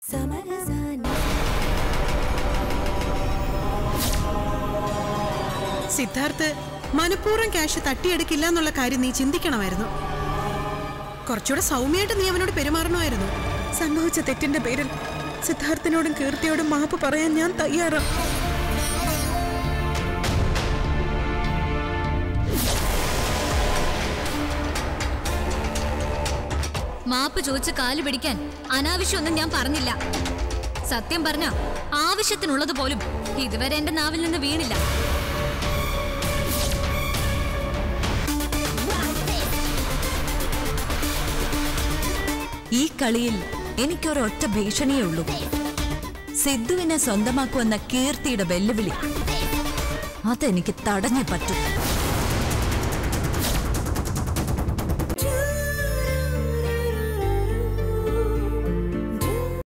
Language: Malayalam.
സിദ്ധാർത്ഥ് മനഃപൂർവ്വം ക്യാഷ് തട്ടിയെടുക്കില്ല എന്നുള്ള കാര്യം നീ ചിന്തിക്കണമായിരുന്നു കുറച്ചുകൂടെ സൗമ്യമായിട്ട് നീ അവനോട് പെരുമാറണമായിരുന്നു സംഭവിച്ച തെറ്റിന്റെ പേരിൽ സിദ്ധാർത്ഥിനോടും കീർത്തിയോടും മാപ്പ് പറയാൻ ഞാൻ തയ്യാറാണ് മാപ്പ് ചോദിച്ച് കാല് പിടിക്കാൻ അനാവശ്യമൊന്നും ഞാൻ പറഞ്ഞില്ല സത്യം പറഞ്ഞ ആവശ്യത്തിനുള്ളത് പോലും ഇതുവരെ എന്റെ നാവിൽ നിന്ന് വീണില്ല ഈ കളിയിൽ എനിക്കൊരൊറ്റ ഭീഷണിയേ ഉള്ളൂ സിദ്ധുവിനെ സ്വന്തമാക്കുമെന്ന കീർത്തിയുടെ വെല്ലുവിളി അതെനിക്ക് തടഞ്ഞേ പറ്റൂ